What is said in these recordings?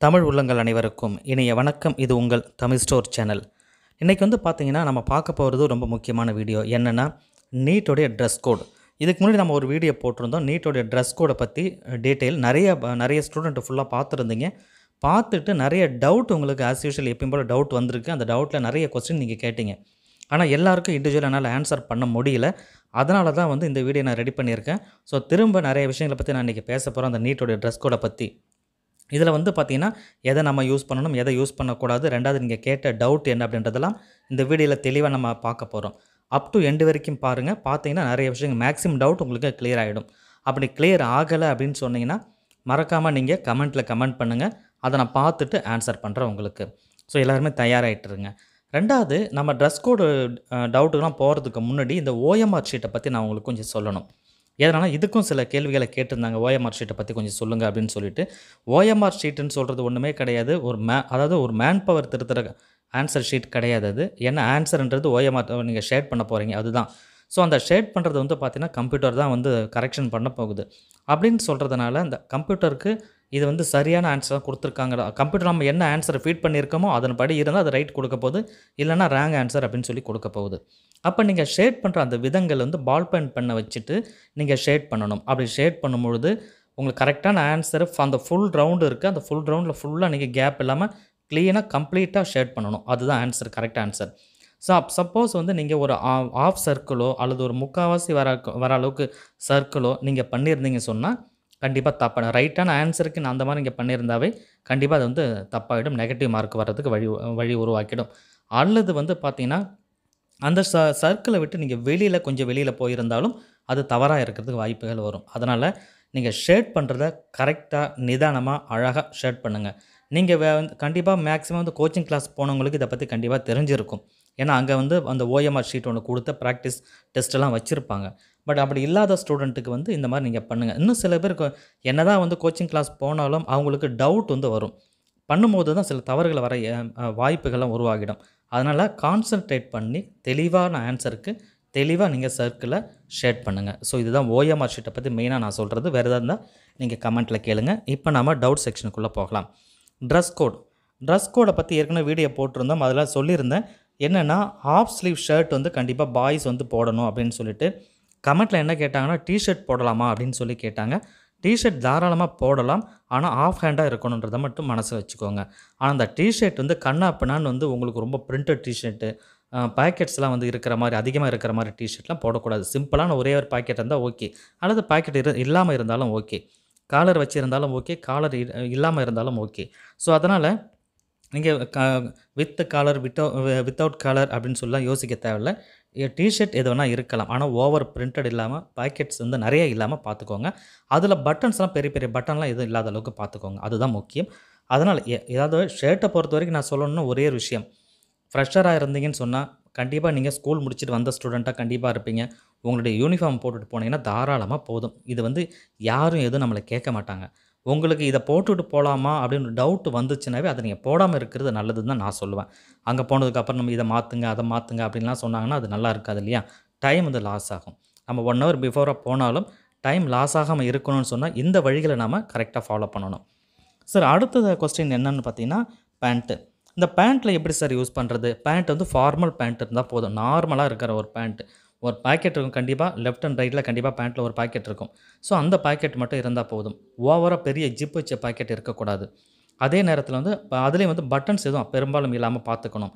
தமிழ் உள்ளங்கள் அனைவருக்கும் இனிய வணக்கம் இது உங்கள் தமிழ் ஸ்டோர் சேனல் இன்றைக்கி வந்து பார்த்தீங்கன்னா நம்ம பார்க்க போகிறது ரொம்ப முக்கியமான வீடியோ என்னென்னா நீட்டோடைய ட்ரெஸ் கோட் இதுக்கு முன்னாடி நம்ம ஒரு வீடியோ போட்டிருந்தோம் நீட்டோடைய ட்ரெஸ் கோடை பற்றி டீட்டெயில் நிறைய ப- நிறைய ஸ்டூடெண்ட் ஃபுல்லாக பார்த்துருந்தீங்க பார்த்துட்டு நிறைய டவுட் உங்களுக்கு ஆஸ் யூஷுவல் எப்பயும் போல் டவுட் வந்திருக்கு அந்த டவுட்டில் நிறைய கொஸ்டின் நீங்கள் கேட்டீங்க ஆனால் எல்லாருக்கும் இண்டிவிஜுவல் என்னால் ஆன்சர் பண்ண முடியல அதனால தான் வந்து இந்த வீடியோ நான் ரெடி பண்ணியிருக்கேன் ஸோ திரும்ப நிறைய விஷயங்களை பற்றி நான் இன்றைக்கி பேச போகிறேன் அந்த நீட்டோடைய ட்ரெஸ் கோடை பற்றி இதில் வந்து பார்த்தீங்கன்னா எதை நம்ம யூஸ் பண்ணணும் எதை யூஸ் பண்ணக்கூடாது ரெண்டாவது நீங்கள் கேட்ட டவுட் என்ன அப்படின்றதெல்லாம் இந்த வீடியோவில் தெளிவாக நம்ம பார்க்க போகிறோம் அப் டு எண்டு வரைக்கும் பாருங்கள் பார்த்தீங்கன்னா நிறைய விஷயங்கள் மேக்ஸிமம் டவுட் உங்களுக்கு clear ஆகிடும் அப்படி clear ஆகலை அப்படின்னு சொன்னீங்கன்னா மறக்காமல் நீங்கள் கமெண்ட்டில் கமெண்ட் பண்ணுங்கள் அதை நான் பார்த்துட்டு ஆன்சர் பண்ணுறேன் உங்களுக்கு ஸோ எல்லாருமே தயாராகிட்டுருங்க ரெண்டாவது நம்ம ட்ரெஸ் கோடு டவுட்டுக்கெலாம் போகிறதுக்கு முன்னாடி இந்த ஓஎம்ஆர் ஷீட்டை பற்றி நான் உங்களுக்கு கொஞ்சம் சொல்லணும் எதனால் இதுக்கும் சில கேள்விகளை கேட்டிருந்தாங்க ஓஎம்ஆர் ஷீட்டை பற்றி கொஞ்சம் சொல்லுங்கள் அப்படின்னு சொல்லிட்டு ஓஎம்ஆர் ஷீட்டுன்னு சொல்கிறது ஒன்றுமே கிடையாது ஒரு மே அதாவது ஒரு மேன் பவர் திருத்துற ஆன்சர் ஷீட் கிடையாது அது ஏன்னா ஆன்சர்ன்றது ஓஎம்ஆர் நீங்கள் ஷேட் பண்ண போகிறீங்க அதுதான் ஸோ அந்த ஷேட் பண்ணுறது வந்து பார்த்தீங்கன்னா கம்ப்யூட்டர் தான் வந்து கரெக்ஷன் பண்ண போகுது அப்படின்னு சொல்கிறதுனால அந்த கம்ப்யூட்டருக்கு இது வந்து சரியான ஆன்சர் கொடுத்துருக்காங்க கம்ப்யூட்டர் நம்ம என்ன ஆன்சரை ஃபீட் பண்ணியிருக்கோமோ அதன்படி இருந்தால் அது ரைட் கொடுக்க போகுது இல்லைன்னா ராங் ஆன்சர் அப்படின்னு சொல்லி கொடுக்க போகுது அப்போ நீங்கள் ஷேட் பண்ணுற அந்த விதங்கள் வந்து பால் பென் பண்ண வச்சுட்டு நீங்கள் ஷேட் பண்ணணும் அப்படி ஷேட் பண்ணும்பொழுது உங்களுக்கு கரெக்டான ஆன்சர் அந்த ஃபுல் ரவுண்டு இருக்குது அந்த ஃபுல் ரவுண்டில் ஃபுல்லாக நீங்கள் கேப் இல்லாமல் க்ளீனாக கம்ப்ளீட்டாக ஷேட் பண்ணணும் அதுதான் answer correct answer so suppose வந்து நீங்கள் ஒரு ஆஃப் சர்க்கிளோ அல்லது ஒரு முக்கால்வாசி வர வர அளவுக்கு சர்க்கிளோ நீங்கள் பண்ணியிருந்தீங்க சொன்னால் கண்டிப்பாக தப்பான ரைட்டான ஆன்சருக்கு நான் அந்த மாதிரி நீங்கள் பண்ணியிருந்தாவே கண்டிப்பாக அது வந்து தப்பாகிடும் நெகட்டிவ் மார்க் வர்றதுக்கு வழி வழி உருவாக்கிடும் அல்லது வந்து பார்த்தீங்கன்னா அந்த ச சர்க்கிளை விட்டு நீங்கள் வெளியில் கொஞ்சம் வெளியில் போயிருந்தாலும் அது தவறாக இருக்கிறதுக்கு வாய்ப்புகள் வரும் அதனால் நீங்கள் ஷேட் பண்ணுறத கரெக்டாக நிதானமாக அழகாக ஷேட் பண்ணுங்கள் நீங்கள் வே வந்து கண்டிப்பாக மேக்ஸிமம் வந்து கோச்சிங் கிளாஸ் போனவங்களுக்கு இதை பற்றி கண்டிப்பாக தெரிஞ்சிருக்கும் ஏன்னா அங்கே வந்து அந்த ஓஎம்ஆர் ஷீட் ஒன்று கொடுத்த ப்ராக்டிஸ் டெஸ்ட்டெல்லாம் வச்சுருப்பாங்க பட் அப்படி இல்லாத ஸ்டூடெண்ட்டுக்கு வந்து இந்த மாதிரி நீங்கள் பண்ணுங்கள் இன்னும் சில பேருக்கு என்ன தான் வந்து கோச்சிங் கிளாஸ் போனாலும் அவங்களுக்கு டவுட் வந்து வரும் பண்ணும்போது தான் சில தவறுகள் வர அஹ், அஹ், வாய்ப்புகள்லாம் உருவாகிடும் அதனால் கான்சன்ட்ரேட் பண்ணி தெளிவான ஆன்சருக்கு தெளிவாக நீங்கள் சர்க்கிளை ஷேட் பண்ணுங்கள் ஸோ இதுதான் ஓஎம்ஆர் ஷீட்டை பற்றி மெயினாக நான் சொல்கிறது வேறு எதாவது இருந்தால் நீங்கள் கமெண்ட்டில் கேளுங்க இப்போ நாம டவுட் செக்ஷனுக்குள்ளே போகலாம் ட்ரெஸ் கோட் ட்ரெஸ் கோடை பற்றி ஏற்கனவே வீடியோ போட்டிருந்தோம் அதில் சொல்லியிருந்தேன் என்னென்னா ஹாஃப் ஸ்லீவ் ஷர்ட் வந்து கண்டிப்பாக பாய்ஸ் வந்து போடணும் அப்படின்னு சொல்லிட்டு கமெண்ட்டில் என்ன கேட்டாங்கன்னா டிஷர்ட் போடலாமா அப்படின்னு சொல்லி கேட்டாங்க டிஷர்ட் தாராளமாக போடலாம் ஆனால் ஆஃப் ஹேண்டாக இருக்கணுன்றதை மட்டும் மனசில் வச்சுக்கோங்க ஆனால் அந்த டிஷர்ட் வந்து கண்ணா பின்னான்னு வந்து உங்களுக்கு ரொம்ப பிரிண்டட் டிஷர்ட்டு பாக்கெட்ஸ்லாம் வந்து இருக்கிற மாதிரி அதிகமாக இருக்கிற மாதிரி டிஷர்ட்லாம் போடக்கூடாது சிம்பிளான ஒரே ஒரு பாக்கெட் இருந்தால் ஓகே அல்லது பாக்கெட் இரு இல்லாமல் இருந்தாலும் ஓகே காலர் வச்சுருந்தாலும் ஓகே காலர் இல்லாமல் இருந்தாலும் ஓகே ஸோ அதனால் நீங்கள் க வித் காலர் வித்தவு வித்தவுட் காலர் அப்படின்னு சொல்லலாம் யோசிக்க தேவையில்ல டிஷர்ட் எது வேணால் இருக்கலாம் ஆனால் ஓவர் பிரிண்டட் இல்லாமல் பாக்கெட்ஸ் வந்து நிறைய இல்லாமல் பார்த்துக்கோங்க அதில் பட்டன்ஸ்லாம் பெரிய பெரிய பட்டன்லாம் எதுவும் இல்லாத அளவுக்கு பார்த்துக்கோங்க அதுதான் முக்கியம் அதனால் எ- ஏதாவது ஷர்ட்டை பொறுத்த வரைக்கும் நான் சொல்லணும்னா ஒரே ஒரு விஷயம் ஃப்ரெஷராக இருந்தீங்கன்னு சொன்னால் கண்டிப்பாக நீங்கள் ஸ்கூல் முடிச்சுட்டு வந்த ஸ்டூடெண்ட்டாக கண்டிப்பாக இருப்பீங்க உங்களுடைய யூனிஃபார்ம் போட்டுட்டு போனீங்கன்னா தாராளமாக போதும் இது வந்து யாரும் எதுவும் நம்மளை கேட்க மாட்டாங்க உங்களுக்கு இதை போட்டுட்டு போகலாமா அப்படின்னு டவுட் வந்துச்சுனாவே அதை நீங்கள் போடாமல் இருக்கிறது நல்லதுன்னு தான் நான் சொல்லுவேன் அங்கே போனதுக்கப்புறம் நம்ம இதை மாற்றுங்க அதை மாற்றுங்க அப்படின்லாம் சொன்னாங்கன்னா அது நல்லா இருக்காது இல்லையா டைம் வந்து லாஸ் ஆகும் நம்ம ஒன் ஹவர் பிஃபோராக போனாலும் டைம் லாஸ் ஆகாமல் இருக்கணும்னு சொன்னால் இந்த வழிகளை நாம் கரெக்டாக ஃபாலோ பண்ணணும் சார் அடுத்தது கொஸ்டின் என்னன்னு பார்த்தீங்கன்னா பேண்ட்டு இந்த பேண்ட்டில் எப்படி சார் யூஸ் பண்ணுறது பேண்ட் வந்து ஃபார்மல் பேண்ட் இருந்தால் போதும் நார்மலாக இருக்கிற ஒரு பேண்ட் ஒரு பாக்கெட் இருக்கும் கண்டிப்பாக லெஃப்ட் அண்ட் ரைட்டில் கண்டிப்பாக பேண்ட்டில் ஒரு பாக்கெட் இருக்கும் ஸோ அந்த பாக்கெட் மட்டும் இருந்தால் போதும் ஓவராக பெரிய ஜிப் வச்ச பாக்கெட் இருக்கக்கூடாது அதே நேரத்தில் வந்து அதுலேயும் வந்து பட்டன்ஸ் எதுவும் பெரும்பாலும் இல்லாமல் பார்த்துக்கணும்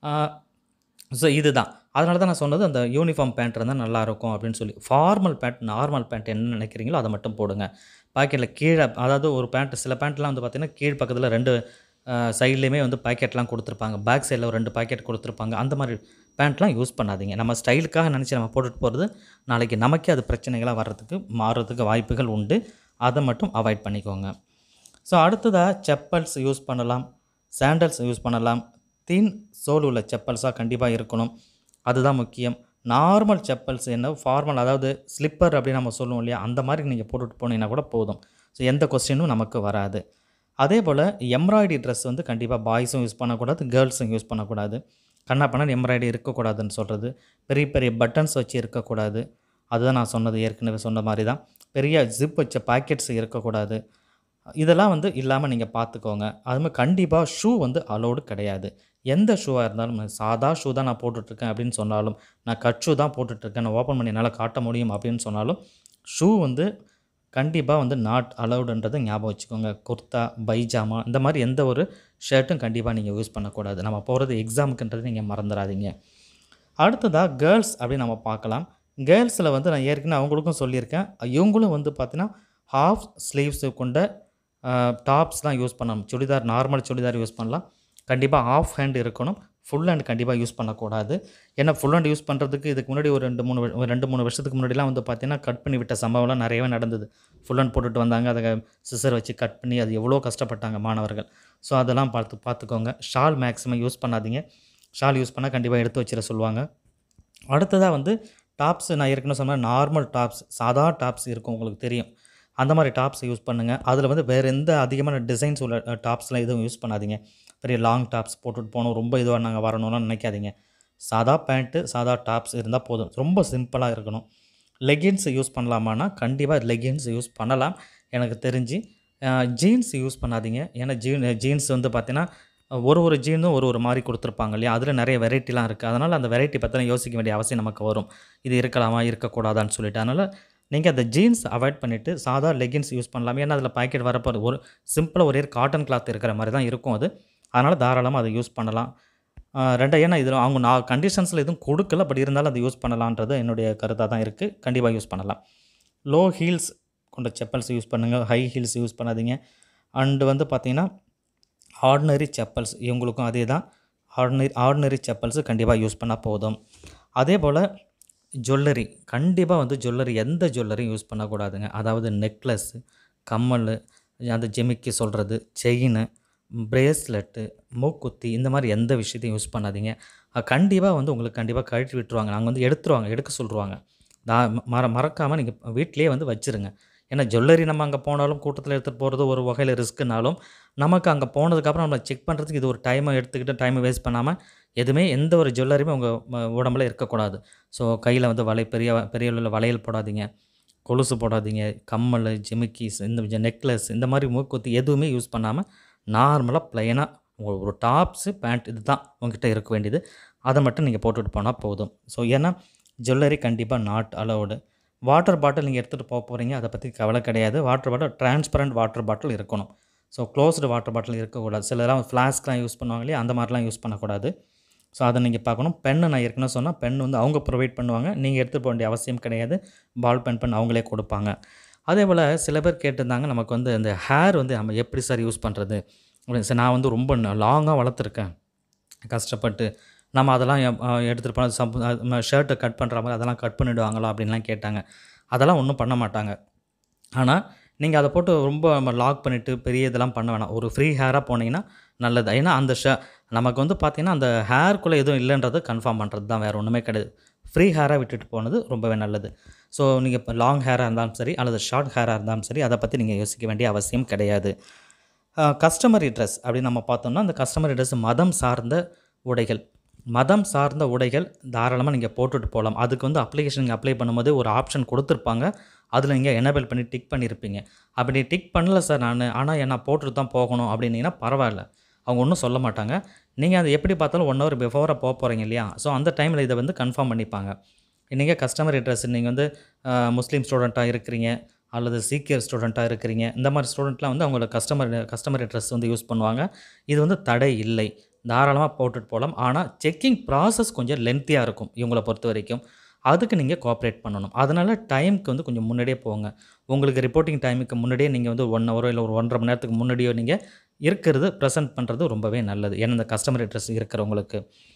ஸோ இதுதான் அதனால தான் நான் சொன்னது அந்த யூனிஃபார்ம் பேண்ட் இருந்தால் நல்லாயிருக்கும் அப்படின்னு சொல்லி ஃபார்மல் பேண்ட் நார்மல் பேண்ட் என்ன நினைக்கிறீங்களோ அதை மட்டும் போடுங்க பாக்கெட்டில் கீழே அதாவது ஒரு பேண்ட் சில பேண்ட்லாம் வந்து பார்த்திங்கன்னா கீழ் பக்கத்தில் ரெண்டு சைட்லேயுமே வந்து பாக்கெட்லாம் கொடுத்துருப்பாங்க பேக் சைடில் ஒரு ரெண்டு பாக்கெட் கொடுத்துருப்பாங்க அந்த மாதிரி பேண்ட்லாம் யூஸ் பண்ணாதீங்க நம்ம ஸ்டைலுக்காக நினச்சி நம்ம போட்டுட்டு போகிறது நாளைக்கு நமக்கே அது பிரச்சனைகளாக வர்றதுக்கு மாறுறதுக்கு வாய்ப்புகள் உண்டு அதை மட்டும் அவாய்ட் பண்ணிக்கோங்க ஸோ அடுத்ததாக செப்பல்ஸ் யூஸ் பண்ணலாம் சாண்டல்ஸ் யூஸ் பண்ணலாம் தீன் சோல் உள்ள செப்பல்ஸாக கண்டிப்பாக இருக்கணும் அதுதான் முக்கியம் நார்மல் செப்பல்ஸ் என்ன ஃபார்மல் அதாவது ஸ்லிப்பர் அப்படின்னு நம்ம சொல்லுவோம் இல்லையா அந்த மாதிரி நீங்கள் போட்டுட்டு போனீங்கன்னா கூட போதும் ஸோ எந்த கொஸ்டினும் நமக்கு வராது அதே போல் எம்ப்ராய்டரி ட்ரெஸ் வந்து கண்டிப்பாக பாய்ஸும் யூஸ் பண்ணக்கூடாது கேர்ள்ஸும் யூஸ் பண்ணக்கூடாது கண்ணா பண்ண எம்ப்ராய்டரி இருக்கக்கூடாதுன்னு சொல்கிறது பெரிய பெரிய பட்டன்ஸ் வச்சு இருக்கக்கூடாது அதுதான் நான் சொன்னது ஏற்கனவே சொன்ன மாதிரி தான் பெரிய ஜிப் வச்ச பாக்கெட்ஸ் இருக்கக்கூடாது இதெல்லாம் வந்து இல்லாமல் நீங்கள் பார்த்துக்கோங்க அதுமாதிரி கண்டிப்பாக ஷூ வந்து அலோடு கிடையாது எந்த ஷூவாக இருந்தாலும் சாதா ஷூ தான் நான் போட்டுட்ருக்கேன் அப்படின்னு சொன்னாலும் நான் கட் ஷூ தான் போட்டுட்ருக்கேன் நான் ஓப்பன் பண்ணி என்னால் காட்ட முடியும் அப்படின்னு சொன்னாலும் ஷூ வந்து கண்டிப்பாக வந்து நாட் அலௌடுன்றதை ஞாபகம் வச்சுக்கோங்க குர்தா பைஜாமா இந்த மாதிரி எந்த ஒரு ஷர்ட்டும் கண்டிப்பாக நீங்கள் யூஸ் பண்ணக்கூடாது நம்ம போகிறது எக்ஸாமுக்குன்றது நீங்கள் மறந்துடாதீங்க அடுத்ததாக கேர்ள்ஸ் அப்படின்னு நம்ம பார்க்கலாம் கேர்ள்ஸில் வந்து நான் ஏற்கனவே அவங்களுக்கும் சொல்லியிருக்கேன் இவங்களும் வந்து பார்த்தீங்கன்னா ஹாஃப் ஸ்லீவ்ஸு கொண்ட டாப்ஸ் தான் யூஸ் பண்ணணும் சுடிதார் நார்மல் சுடிதார் யூஸ் பண்ணலாம் கண்டிப்பாக ஆஃப் ஹேண்ட் இருக்கணும் ஃபுல் ஹேண்ட் கண்டிப்பாக யூஸ் பண்ணக்கூடாது ஏன்னா ஃபுல் ஹேண்ட் யூஸ் பண்ணுறதுக்கு இதுக்கு முன்னாடி ஒரு ரெண்டு மூணு வ- ஒரு ரெண்டு மூணு வருஷத்துக்கு முன்னாடிலாம் வந்து பார்த்தீங்கன்னா கட் பண்ணி விட்ட சம்பவம்லாம் நிறையவே நடந்தது ஃபுல் ஹேண்ட் போட்டுட்டு வந்தாங்க அதை சிசர் வச்சு கட் பண்ணி அது எவ்வளோ கஷ்டப்பட்டாங்க மாணவர்கள் ஸோ அதெல்லாம் பார்த்து பார்த்துக்கோங்க ஷால் மேக்ஸிமம் யூஸ் பண்ணாதீங்க ஷால் யூஸ் பண்ணால் கண்டிப்பாக எடுத்து வச்சிட சொல்லுவாங்க அடுத்ததாக வந்து டாப்ஸ் நான் ஏற்கனவே சொன்ன நார்மல் டாப்ஸ் சாதா டாப்ஸ் இருக்கும் உங்களுக்கு தெரியும் அந்த மாதிரி டாப்ஸ் யூஸ் பண்ணுங்கள் அதில் வந்து வேறு எந்த அதிகமான டிசைன்ஸ் உள்ள டாப்ஸ்லாம் எதுவும் யூஸ் பண்ணாதீங்க பெரிய லாங் டாப்ஸ் போட்டுட்டு போகணும் ரொம்ப இதுவாக நாங்கள் வரணும்லாம் நினைக்காதீங்க சாதா பேண்ட்டு சாதா டாப்ஸ் இருந்தால் போதும் ரொம்ப சிம்பிளாக இருக்கணும் லெகின்ஸ் யூஸ் பண்ணலாமான்னா கண்டிப்பாக லெகின்ஸ் யூஸ் பண்ணலாம் எனக்கு தெரிஞ்சு ஜீன்ஸ் யூஸ் பண்ணாதீங்க ஏன்னா ஜீன் ஜீன்ஸ் வந்து பார்த்தீங்கன்னா ஒரு ஒரு ஜீனும் ஒரு ஒரு மாதிரி கொடுத்துருப்பாங்க இல்லையா அதில் நிறைய வெரைட்டிலாம் இருக்குது அதனால் அந்த வெரைட்டி பற்றின யோசிக்க வேண்டிய அவசியம் நமக்கு வரும் இது இருக்கலாமா இருக்கக்கூடாதான்னு சொல்லிட்டு அதனால் நீங்கள் அந்த ஜீன்ஸ் அவாய்ட் பண்ணிவிட்டு சாதா லெகின்ஸ் யூஸ் பண்ணலாம் ஏன்னா அதில் பாக்கெட் வரப்போ ஒரு சிம்பிளாக ஒரே காட்டன் கிளாத் இருக்கிற மாதிரி தான் இருக்கும் அது அதனால் தாராளமாக அதை யூஸ் பண்ணலாம் ஆஹ் ரெண்டா ஏன்னா இதில் அவங்க நான் கண்டிஷன்ஸில் எதுவும் கொடுக்கல பட் இருந்தாலும் அதை யூஸ் பண்ணலான்றது என்னுடைய கருத்தாக தான் இருக்குது கண்டிப்பாக யூஸ் பண்ணலாம் லோ ஹீல்ஸ் கொண்ட செப்பல்ஸ் யூஸ் பண்ணுங்கள் ஹை ஹீல்ஸ் யூஸ் பண்ணாதீங்க அண்டு வந்து பார்த்தீங்கன்னா ஆர்டினரி செப்பல்ஸ் இவங்களுக்கும் அதே தான் ஆர்டினரி ஆர்டினரி செப்பல்ஸு கண்டிப்பாக யூஸ் பண்ணால் போதும் அதே போல் ஜுவல்லரி கண்டிப்பாக வந்து ஜுவல்லரி எந்த ஜுவல்லரியும் யூஸ் பண்ணக்கூடாதுங்க அதாவது நெக்லஸ்ஸு கம்மல் அந்த ஜெமிக்கி சொல்கிறது செயின் பிரேஸ்லெட்டு மூக்குத்தி இந்த மாதிரி எந்த விஷயத்தையும் யூஸ் பண்ணாதீங்க கண்டிப்பாக வந்து உங்களுக்கு கண்டிப்பாக கழட்டி விட்டுருவாங்க நாங்கள் வந்து எடுத்துருவாங்க எடுக்க சொல்லுவாங்க நான் மற மறக்காமல் நீங்கள் வீட்டிலேயே வந்து வச்சுருங்க ஏன்னா ஜுவல்லரி நம்ம அங்கே போனாலும் கூட்டத்தில் எடுத்துகிட்டு போகிறது ஒரு வகையில் ரிஸ்க்குனாலும் நமக்கு அங்கே போனதுக்கப்புறம் நம்ம செக் பண்ணுறதுக்கு இது ஒரு டைமை எடுத்துக்கிட்டு டைமை வேஸ்ட் பண்ணாமல் எதுவுமே எந்த ஒரு ஜுவல்லரியுமே உங்கள் உடம்புல இருக்கக்கூடாது ஸோ கையில் வந்து வலை பெரிய பெரிய அளவில் வளையல் போடாதீங்க கொலுசு போடாதீங்க கம்மல் ஜிமிக்கிஸ் இந்த நெக்லஸ் இந்த மாதிரி மூக்குத்தி எதுவுமே யூஸ் பண்ணாமல் நார்மலாக ப்ளைனாக ஒரு டாப்ஸு பேண்ட் இது தான் உங்ககிட்ட இருக்க வேண்டியது அதை மட்டும் நீங்கள் போட்டுட்டு போனால் போதும் ஸோ ஏன்னா ஜுவல்லரி கண்டிப்பாக நாட் அலௌடு வாட்டர் பாட்டில் நீங்கள் எடுத்துகிட்டு போக போகிறீங்க அதை பற்றி கவலை கிடையாது water bottle transparent water bottle இருக்கணும் ஸோ க்ளோஸ்டு வாட்டர் பாட்டில் இருக்கக்கூடாது சிலர்லாம் ஃப்ளாஸ்க்லாம் யூஸ் பண்ணுவாங்க இல்லையா அந்த மாதிரிலாம் யூஸ் பண்ணக்கூடாது ஸோ அதை நீங்கள் பார்க்கணும் பென்னு நான் ஏற்கனவே சொன்னால் பென் வந்து அவங்க ப்ரொவைட் பண்ணுவாங்க நீங்கள் எடுத்துகிட்டு போக வேண்டிய அவசியம் கிடையாது பால் பென் பென் அவங்களே கொடுப்பாங்க அதே போல் சில பேர் கேட்டிருந்தாங்க நமக்கு வந்து இந்த ஹேர் வந்து நம்ம எப்படி சார் யூஸ் பண்ணுறது அப்படின்னு சார் நான் வந்து ரொம்ப லாங்காக வளர்த்துருக்கேன் கஷ்டப்பட்டு நம்ம அதெல்லாம் எடுத்துகிட்டு போனால் சப் ஷர்ட்டை கட் பண்ணுற மாதிரி அதெல்லாம் கட் பண்ணிவிடுவாங்களா அப்படின்லாம் கேட்டாங்க அதெல்லாம் ஒன்றும் பண்ண மாட்டாங்க ஆனால் நீங்கள் அதை போட்டு ரொம்ப நம்ம லாக் பண்ணிவிட்டு பெரிய இதெல்லாம் பண்ண வேணாம் ஒரு ஃப்ரீ ஹேராக போனீங்கன்னா நல்லது ஏன்னா அந்த ஷ நமக்கு வந்து பார்த்திங்கன்னா அந்த ஹேர்க்குள்ளே எதுவும் இல்லைன்றது கன்ஃபார்ம் பண்ணுறது தான் வேறு ஒன்றுமே கிடையாது ஃப்ரீ ஹேராக விட்டுட்டு போனது ரொம்பவே நல்லது ஸோ நீங்கள் இப்போ லாங் ஹேராக இருந்தாலும் சரி அல்லது ஷார்ட் ஹேராக இருந்தாலும் சரி அதை பற்றி நீங்கள் யோசிக்க வேண்டிய அவசியம் கிடையாது கஸ்டமரி ட்ரெஸ் அப்படின்னு நம்ம பார்த்தோம்னா அந்த கஸ்டமரி ட்ரெஸ் மதம் சார்ந்த உடைகள் மதம் சார்ந்த உடைகள் தாராளமாக நீங்கள் போட்டுட்டு போகலாம் அதுக்கு வந்து அப்ளிகேஷன் நீங்கள் அப்ளை பண்ணும்போது ஒரு ஆப்ஷன் கொடுத்துருப்பாங்க அதில் நீங்கள் எனேபிள் பண்ணி டிக் பண்ணியிருப்பீங்க அப்படி டிக் பண்ணல சார் நான் ஆனால் என்ன போட்டுட்டு தான் போகணும் அப்படின்னீங்கன்னா பரவாயில்ல அவங்க ஒன்றும் சொல்ல மாட்டாங்க நீங்கள் அதை எப்படி பார்த்தாலும் ஒன் ஹவர் பிஃபோராக போக போகிறீங்க இல்லையா ஸோ அந்த டைமில் இதை வந்து கன்ஃபார்ம் பண்ணிப்பாங்க நீங்கள் கஸ்டமர் ட்ரெஸ் நீங்கள் வந்து அஹ், முஸ்லீம் ஸ்டூடெண்ட்டாக இருக்கிறீங்க அல்லது சீக்கியர் ஸ்டூடெண்ட்டாக இருக்கிறீங்க இந்த மாதிரி ஸ்டூடெண்ட்லாம் வந்து அவங்களோட கஸ்டமர் கஸ்டமர் ட்ரெஸ் வந்து யூஸ் பண்ணுவாங்க இது வந்து தடை இல்லை தாராளமாக போட்டுட்டு போகலாம் ஆனால் செக்கிங் ப்ராசஸ் கொஞ்சம் லென்த்தியாக இருக்கும் இவங்களை பொறுத்த வரைக்கும் அதுக்கு நீங்கள் கோஆப்ரேட் பண்ணணும் அதனால் டைமுக்கு வந்து கொஞ்சம் முன்னாடியே போங்க உங்களுக்கு ரிப்போர்ட்டிங் டைமுக்கு முன்னாடியே நீங்கள் வந்து ஒன் ஹவரோ இல்லை ஒரு ஒன்றரை மணி நேரத்துக்கு முன்னாடியோ நீங்கள் இருக்கிறது ப்ரெசென்ட் பண்ணுறது ரொம்பவே நல்லது ஏன்னா இந்த கஸ்டமர் ட்ரெஸ் இருக்கிறவங்களுக்கு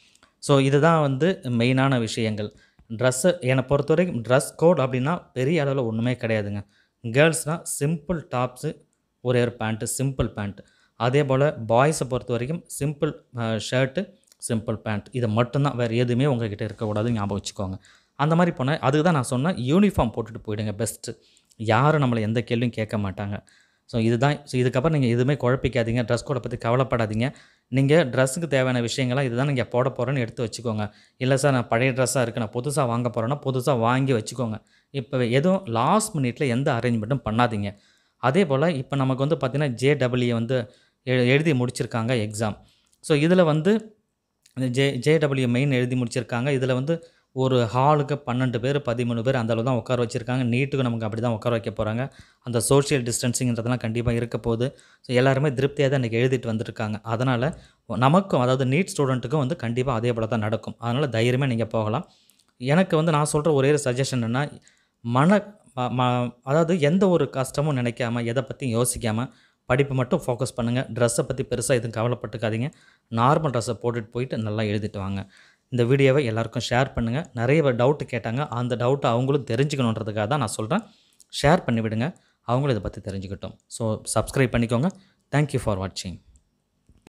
ஸோ இதுதான் வந்து மெயினான விஷயங்கள் ட்ரெஸ்ஸு என்னை பொறுத்த வரைக்கும் ட்ரெஸ் கோட் அப்படின்னா பெரிய அளவில் ஒன்றுமே கிடையாதுங்க கேர்ள்ஸ்னால் சிம்பிள் டாப்ஸு ஒரே ஒரு பேண்ட்டு சிம்பிள் பேண்ட் அதே போல் பாய்ஸை பொறுத்த வரைக்கும் சிம்பிள் ஷர்ட்டு சிம்பிள் பேண்ட் இது மட்டும்தான் வேறு எதுவுமே உங்ககிட்ட இருக்கக்கூடாது ஞாபகம் வச்சுக்கோங்க அந்த மாதிரி போனால் அதுக்கு தான் நான் சொன்னேன் யூனிஃபார்ம் போட்டுட்டு போயிடுங்க பெஸ்ட்டு யாரும் நம்மளை எந்த கேள்வியும் கேட்க மாட்டாங்க ஸோ இதுதான் ஸோ இதுக்கப்புறம் நீங்கள் எதுவுமே குழப்பிக்காதீங்க ட்ரெஸ் கோடை பற்றி கவலைப்படாதீங்க நீங்கள் ட்ரெஸ்ஸுக்கு தேவையான விஷயங்கள்லாம் இதுதான் நீங்கள் போட போகிறேன்னு எடுத்து வச்சுக்கோங்க இல்லை சார் நான் பழைய ட்ரெஸ்ஸாக இருக்குது நான் புதுசாக வாங்க போகிறேன்னா புதுசாக வாங்கி வச்சுக்கோங்க இப்போ எதுவும் லாஸ்ட் மினிட்ல எந்த அரேஞ்ச்மெண்ட்டும் பண்ணாதீங்க அதே போல் இப்போ நமக்கு வந்து பார்த்திங்கன்னா ஜேடபிள்யூ வந்து எ- எழுதி முடிச்சிருக்காங்க எக்ஸாம் ஸோ இதில் வந்து ஜே ஜேடபிள்யூ மெயின் எழுதி முடிச்சிருக்காங்க இதில் வந்து ஒரு ஹாலுக்கு பன்னெண்டு பேர் பதிமூணு பேர் அந்த அளவு தான் உட்கார வச்சுருக்காங்க நீட்டுக்கு நமக்கு அப்படி தான் உட்கார வைக்க போகிறாங்க அந்த சோஷியல் டிஸ்டன்சிங்கிறதெல்லாம் கண்டிப்பாக இருக்க போகுது ஸோ எல்லாருமே திருப்தியாக தான் இன்றைக்கி எழுதிட்டு வந்திருக்காங்க அதனால் நமக்கும் அதாவது நீட் ஸ்டூடெண்ட்டுக்கும் வந்து கண்டிப்பாக அதே போல் தான் நடக்கும் அதனால் தைரியமாக நீங்கள் போகலாம் எனக்கு வந்து நான் சொல்கிற ஒரே சஜஷன் என்னென்னா மன ம- ம- அதாவது எந்த ஒரு கஷ்டமும் நினைக்காம எதை பற்றியும் யோசிக்காமல் படிப்பு மட்டும் ஃபோக்கஸ் பண்ணுங்கள் ட்ரெஸ்ஸை பற்றி பெருசாக எதுவும் கவலைப்பட்டுக்காதீங்க நார்மல் ட்ரெஸ்ஸை போட்டுட்டு போயிட்டு நல்லா எழுதிட்டு வாங்க இந்த வீடியோவை எல்லாருக்கும் ஷேர் பண்ணுங்கள் நிறைய டவுட்டு கேட்டாங்க அந்த டவுட்டை அவங்களும் தெரிஞ்சுக்கணுன்றதுக்காக தான் நான் சொல்கிறேன் ஷேர் பண்ணிவிடுங்க அவங்களும் இதை பற்றி தெரிஞ்சுக்கிட்டோம் ஸோ சப்ஸ்கிரைப் பண்ணிக்கோங்க தேங்க்யூ ஃபார் வாட்சிங்